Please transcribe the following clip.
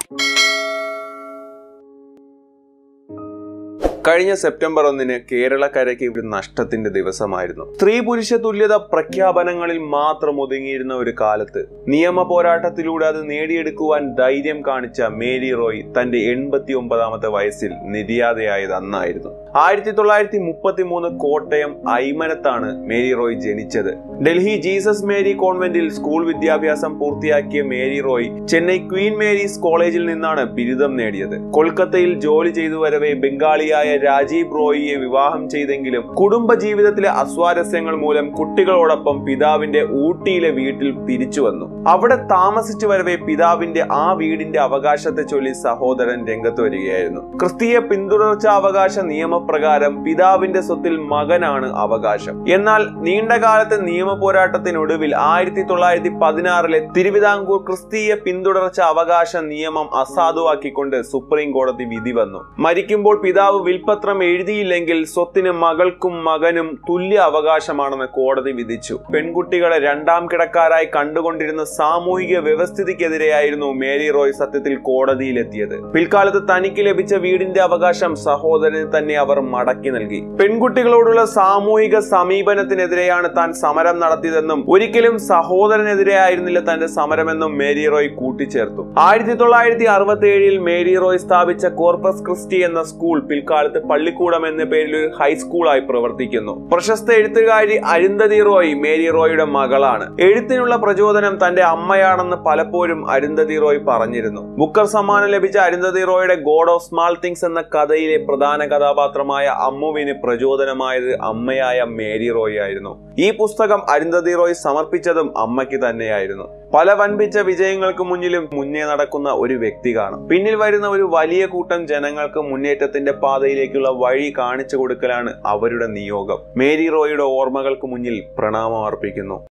കഴിഞ്ഞ സെപ്റ്റംബർ ഒന്നിന് കേരളക്കരയ്ക്ക് ഒരു നഷ്ടത്തിന്റെ ദിവസമായിരുന്നു സ്ത്രീ പുരുഷ തുല്യത പ്രഖ്യാപനങ്ങളിൽ മാത്രം ഒതുങ്ങിയിരുന്ന ഒരു കാലത്ത് നിയമ പോരാട്ടത്തിലൂടെ അത് നേടിയെടുക്കുവാൻ ധൈര്യം കാണിച്ച മേരി റോയ് തന്റെ എൺപത്തി ഒമ്പതാമത്തെ വയസ്സിൽ നിര്യാതയായത് അന്നായിരുന്നു ആയിരത്തി തൊള്ളായിരത്തി മുപ്പത്തി മൂന്ന് കോട്ടയം ഐമനത്താണ് മേരി റോയ് ജനിച്ചത് ഡൽഹി ജീസസ് മേരി കോൺവെന്റിൽ സ്കൂൾ വിദ്യാഭ്യാസം പൂർത്തിയാക്കിയ Mary Roy Chennai Queen Mary's കോളേജിൽ നിന്നാണ് ബിരുദം നേടിയത് കൊൽക്കത്തയിൽ ജോലി ചെയ്തു വരവെ ബംഗാളിയായ രാജീവ് റോയിയെ വിവാഹം ചെയ്തെങ്കിലും കുടുംബ ജീവിതത്തിലെ അസ്വാരസ്യങ്ങൾ മൂലം കുട്ടികളോടൊപ്പം പിതാവിന്റെ ഊട്ടിയിലെ വീട്ടിൽ തിരിച്ചു വന്നു അവിടെ താമസിച്ചു വരവെ പിതാവിന്റെ ആ വീടിന്റെ അവകാശത്തെ ചൊല്ലി സഹോദരൻ രംഗത്ത് വരികയായിരുന്നു ക്രിസ്തീയ പിന്തുടർച്ചാ അവകാശ നിയമപ്രകാരം പിതാവിന്റെ സ്വത്തിൽ മകനാണ് അവകാശം എന്നാൽ നീണ്ടകാലത്തെ നിയമ പോരാട്ടത്തിനൊടുവിൽ ആയിരത്തി തൊള്ളായിരത്തി പതിനാറിലെ തിരുവിതാംകൂർ ക്രിസ്തീയ പിന്തുടർച്ച അവകാശ നിയമം അസാധുവാക്കിക്കൊണ്ട് സുപ്രീം കോടതി വിധി വന്നു മരിക്കുമ്പോൾ പിതാവ് വിൽപത്രം എഴുതിയില്ലെങ്കിൽ സ്വത്തിന് മകൾക്കും മകനും തുല്യ അവകാശമാണെന്ന് കോടതി വിധിച്ചു പെൺകുട്ടികളെ രണ്ടാം കിടക്കാരായി കണ്ടുകൊണ്ടിരുന്ന സാമൂഹിക വ്യവസ്ഥിതിക്കെതിരെയായിരുന്നു മേരി റോയ് സത്യത്തിൽ കോടതിയിലെത്തിയത് പിൽക്കാലത്ത് തനിക്ക് ലഭിച്ച വീടിന്റെ അവകാശം സഹോദരന് തന്നെ അവർ മടക്കി നൽകി പെൺകുട്ടികളോടുള്ള സാമൂഹിക സമീപനത്തിനെതിരെയാണ് താൻ സമരം നടത്തിയതെന്നും ഒരിക്കലും സഹോദരനെതിരെ ആയിരുന്നില്ല തന്റെ സമരമെന്നും മേരി റോയ് കൂട്ടിച്ചേർത്തു ആയിരത്തി തൊള്ളായിരത്തി അറുപത്തി ഏഴിൽ മേരി റോയ് സ്ഥാപിച്ച കോർപ്പസ് ക്രിസ്റ്റി എന്ന സ്കൂൾ പിൽക്കാലത്ത് പള്ളിക്കൂടം എന്ന പേരിൽ ഒരു ഹൈസ്കൂളായി പ്രവർത്തിക്കുന്നു പ്രശസ്ത എഴുത്തുകാരി അരുന്ധതി റോയ് മേരി റോയുടെ മകളാണ് എഴുത്തിനുള്ള പ്രചോദനം തന്റെ അമ്മയാണെന്ന് പലപ്പോഴും അരുന്ധതി റോയ് പറഞ്ഞിരുന്നു ബുക്കർ സമ്മാനം ലഭിച്ച അരുന്ധതി റോയുടെ ഗോഡ് ഓഫ് സ്മാൾ തിങ്സ് എന്ന കഥയിലെ പ്രധാന കഥാപാത്രമായ അമ്മുവിന് പ്രചോദനമായത് അമ്മയായ മേരി റോയ് ആയിരുന്നു ഈ പുസ്തകം അരുന്ധതി റോയ് സമർപ്പിച്ചതും അമ്മയ്ക്ക് തന്നെയായിരുന്നു പല വൻപിച്ച വിജയങ്ങൾക്ക് മുന്നിലും മുന്നേ നടക്കുന്ന ഒരു വ്യക്തി കാണും പിന്നിൽ വരുന്ന ഒരു വലിയ കൂട്ടം ജനങ്ങൾക്ക് മുന്നേറ്റത്തിന്റെ പാതയിലേക്കുള്ള വഴി കാണിച്ചു കൊടുക്കലാണ് അവരുടെ നിയോഗം മേരി റോയുടെ ഓർമ്മകൾക്ക് മുന്നിൽ പ്രണാമം അർപ്പിക്കുന്നു